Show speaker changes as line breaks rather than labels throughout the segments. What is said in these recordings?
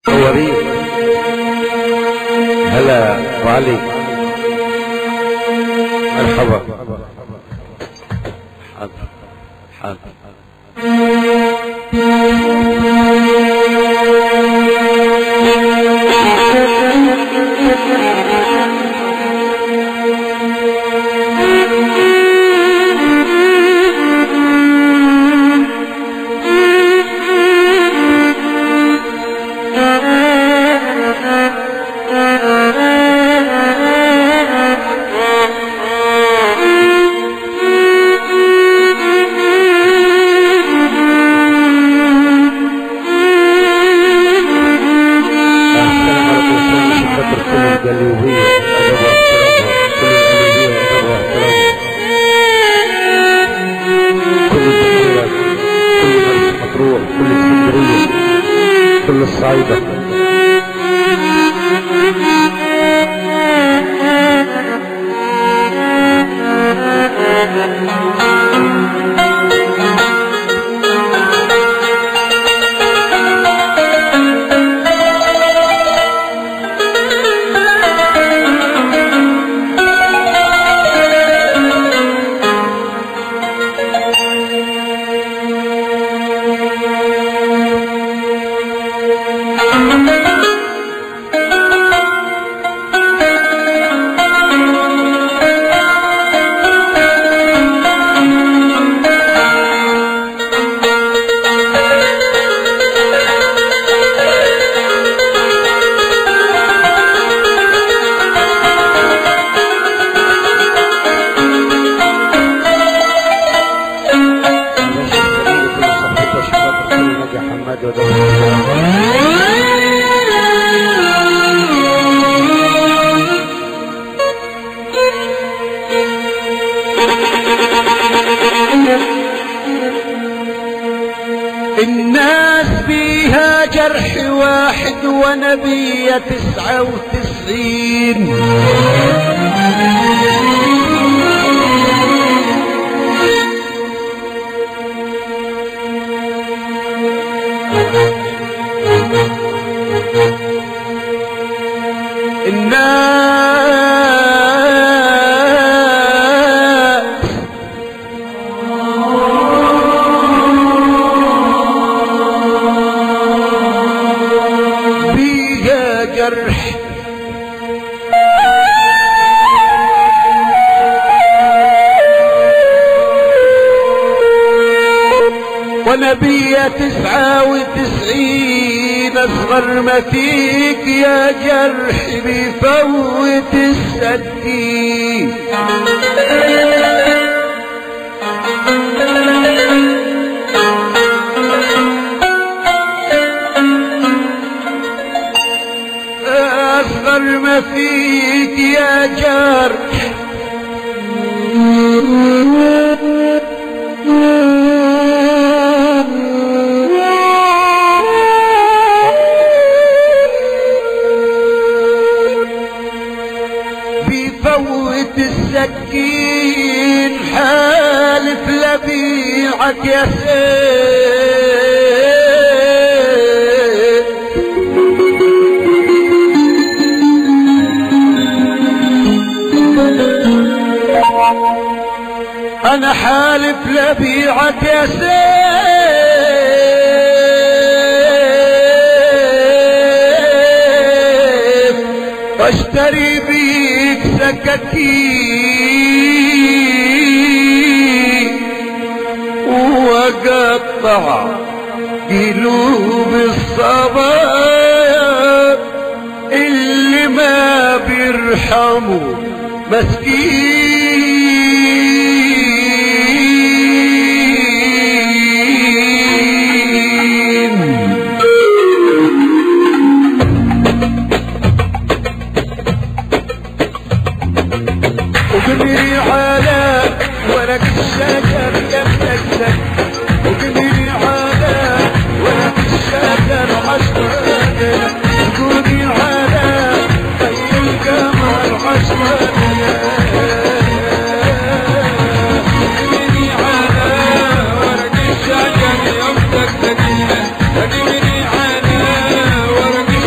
وريد هلا وعلي مرحبا حاضر حاضر السلام عليكم وسلام شكرا كل القليوبية أدب واحترام كل القليوبية أدب واحترام كل البحيرات كل مرسى مطروح كل اسكندرية كل الصعيدة ماشي السبيل كل صحبته وشباب كل نجا حماد ودولة
الناس بيها جرح واحد ونبي تسعة وتسعين الناس بيها جرح ونبي تسعة وتسعين أصغر ما فيك يا جرح بيفوت السدين أصغر ما فيك يا جرح بيفوت السكين حالف لبيعك يا سيد انا حالف لبيعك يا سيف واشتري بيك سكاكين وقطع قلوب الصبايا اللي ما بيرحموا مسكين وقمري على ورق الشجر يمسك وقمري على ورق الشجر عشرة قولي على طي القمر عشرة ورق الشجر يمسك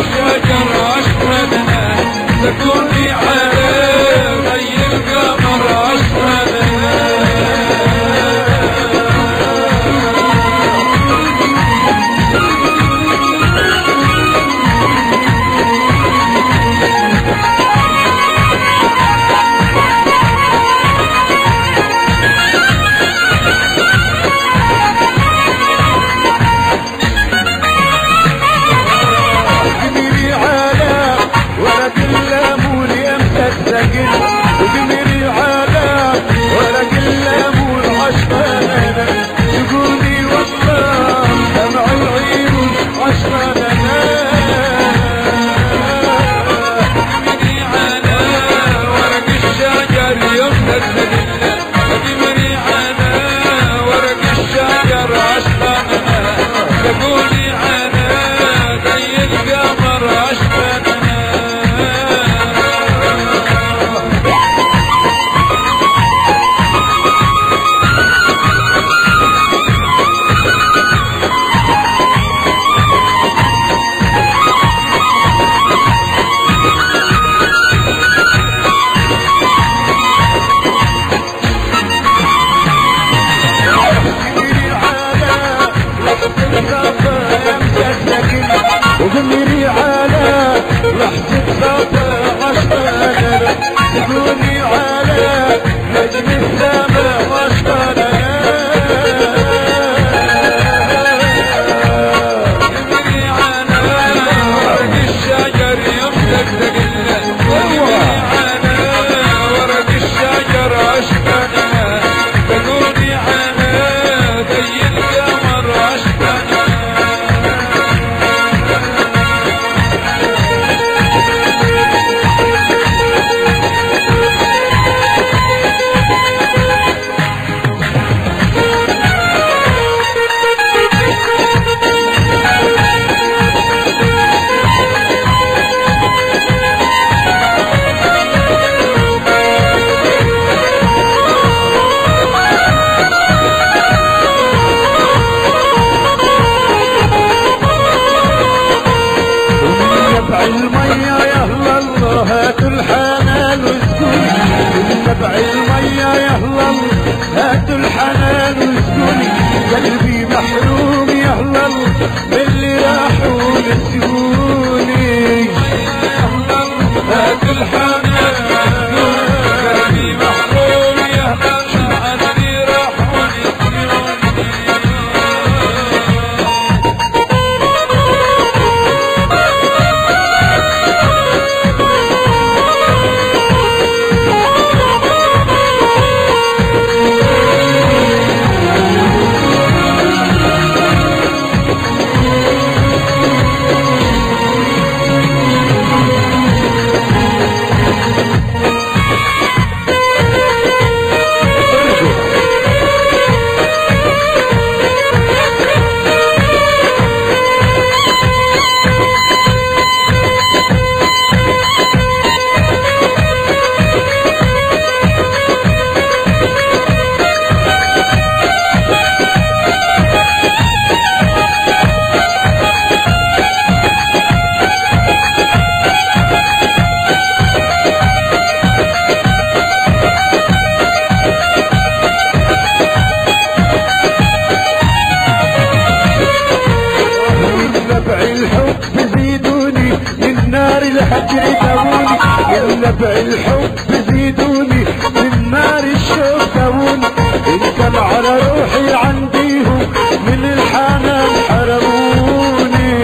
من نار الهجر داوني من نبع الحب زيدوني من نار الشوق داوني ان كان على روحي عنديهم من الحنان حرموني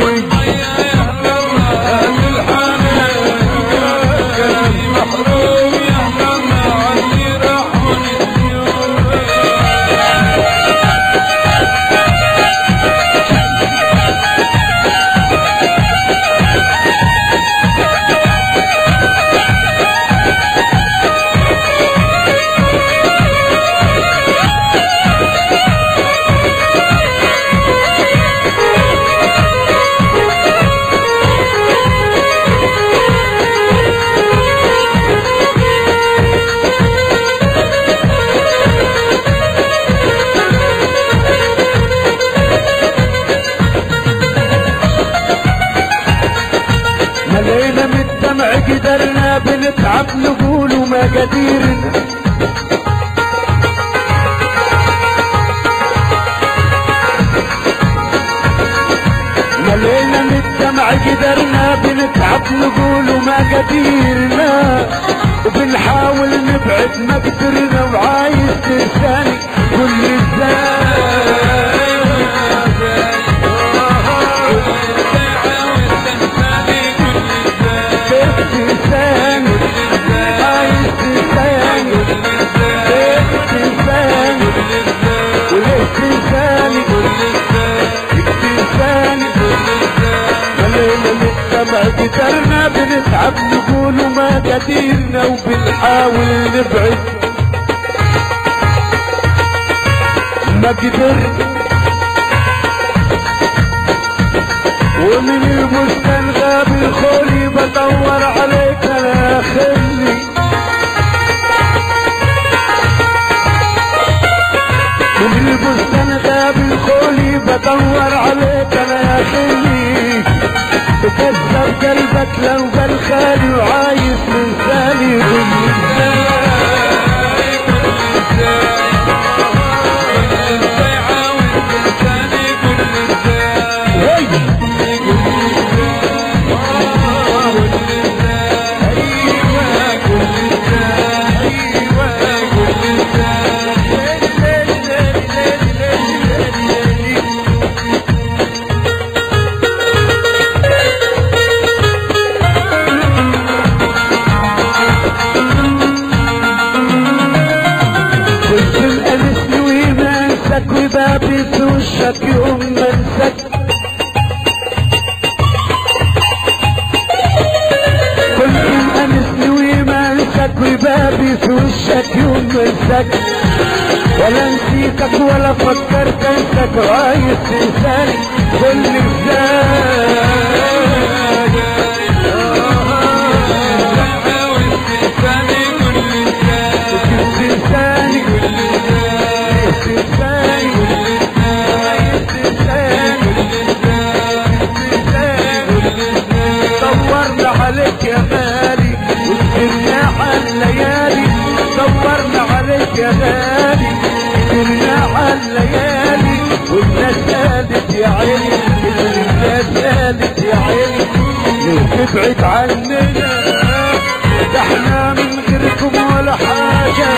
ملينا من الدمع قدرنا بنتعب نقول وما قديرنا ملينا من الدمع قدرنا بنتعب نقول وما قديرنا وبنحاول نبعد ما قدرنا وعايز تنساني كل ازاي كيف تنساني عايز تنساني كيف تنساني وليه تنساني تنساني خلينا نتبع قدرنا بنتعب نقول وما قديرنا وبنحاول نبعد ما قدرنا ومن البستان غاب الخولي بدور عليك انا خلي من البستان غاب الخولي بدور عليك انا يا خلي تكسر قلبك لو قال خالي وعايز من ثاني كنت الأنس وما انسك وبابي في وشك يوم ما انسك كنت الأنس وما انسك وبابي في وشك يوم ما انسك ولا نسيتك ولا فكرت انسك عايز تنساني كل تنساني دورنا عليك يا غالي وسهرنا على الليالي دورنا عليك يا غالي سهرنا على الليالي والناس قالت يا عيني الناس قالت يا عيني ليه تبعد عننا ده احنا من غيركم ولا حاجه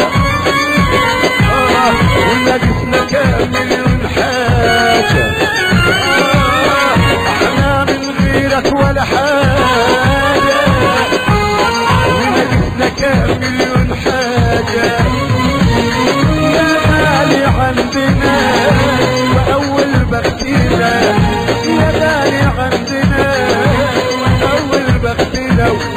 ولا جسمنا كامل حاجة آه، احنا من غيرك ولا حاجة ولا جسمنا كامل حاجة يا غالي عندنا وأول بختنا يا غالي عندنا وأول بختنا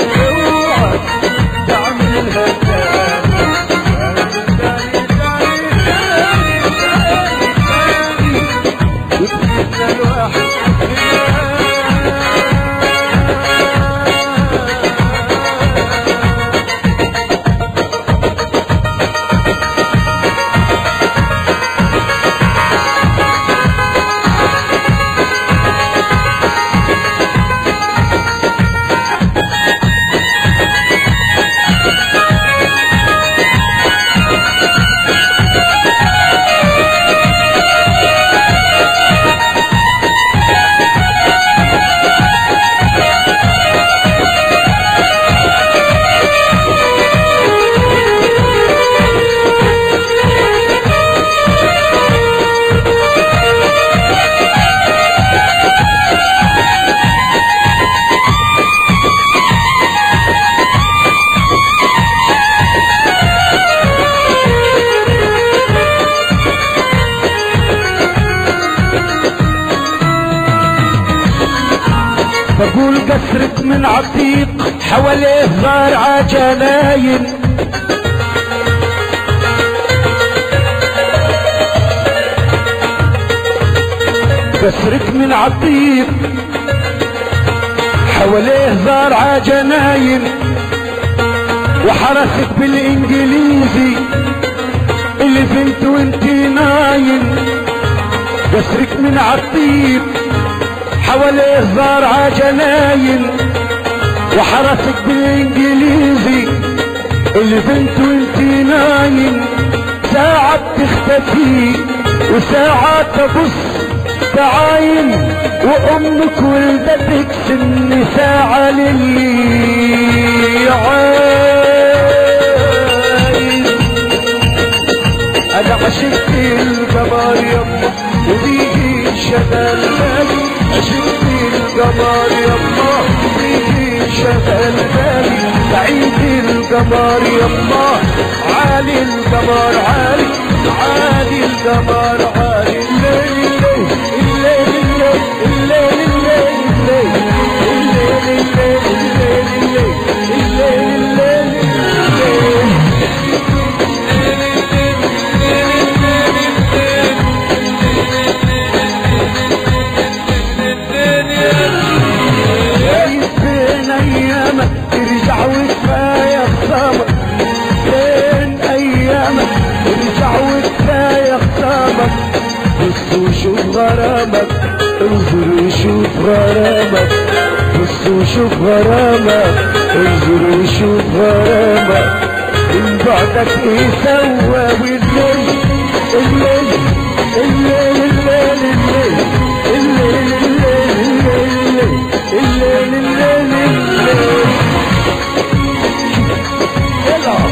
يقول قصرك من عتيق حواليه زارعة جناين قصرك من عتيق حواليه زارعة جناين وحرسك بالانجليزي اللي فهمت وانتي نايم قصرك من عطيب حواليه زارعة جناين وحرسك بالانجليزي اللي بنت وانتي نايم ساعة بتختفي وساعة تبص تعاين وامك ولدتك سن ساعة للي عايز انا عشقت القمر يما وبيجي شغال بالي عشقت القمر يما وبيجي شغال بالي بعيد القمر يما عالي القمر عالي عالي القمر عالي الليل الليل الليل الليل الليل الليل الليل الليل الليل الليل الليل شايف فين ايامك ترجع وكفايه خصامك فين ايامك ترجع وكفايه خصامك بص وشوف غرامك انظر وشوف غرامك بص وشوف غرامك انظر وشوف غرامك من بعدك ايه سوى والليل الليل الليل الليل الليل الليل الليل الليل الليل الليل الليل العب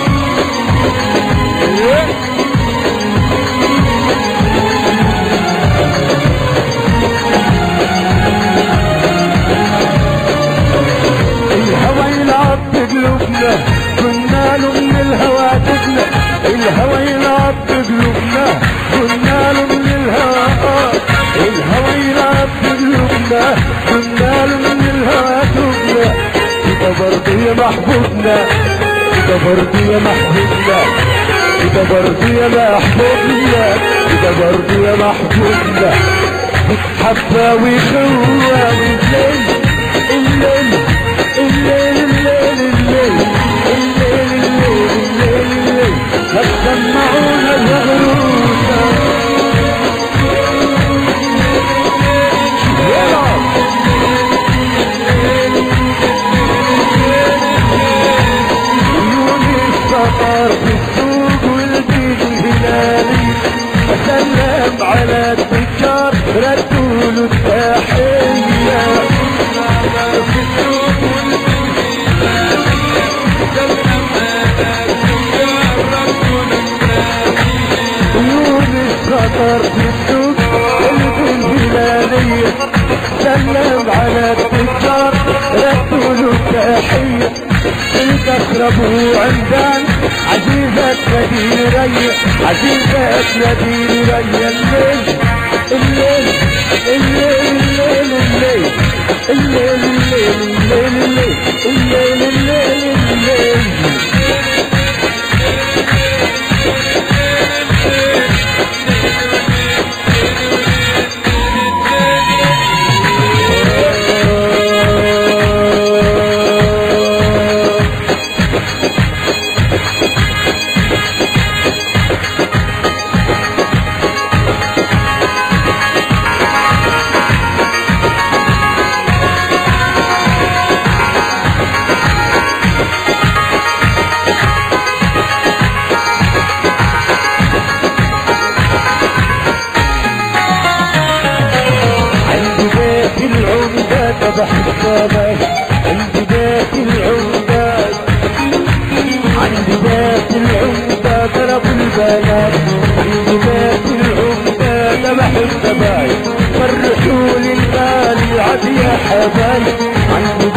الهوى يلعب بقلوبنا كنا له من الهوى تبنى الهوى يلعب بقلوبنا كنا له من الهوى آه. الهوى يلعب بقلوبنا كنا له من الهوى تبنى كده برضه يا محبوبنا كده برضه يا محبوبنا كده برضه يا محبوبنا كده برضه يا محبوبنا بتحبى ويخوى الليل الليل الليل الليل الليل الليل الليل الليل الليل هتسمعونا الغروسة يلا عيون السفر في السوق والبيت الهلالي اسلم على التجار ردوا له التحيه في السوق عيون الخطر في السوق قلب الهلالية سلم على التجار ردوا له التحية الكسرب وعندان عزيزة نبيل ريا عزيزة نبيل ريا الليل الليل الليل الليل الليل الليل الليل الليل الليل الليل الليل الليل عند بيت العمدة ذبح الصبي عند بيت العمدة عند بيت العمدة ضرب البنات عند بيت العمدة ذبح الصبي فرحوا للغالي عاد يا حبايب عند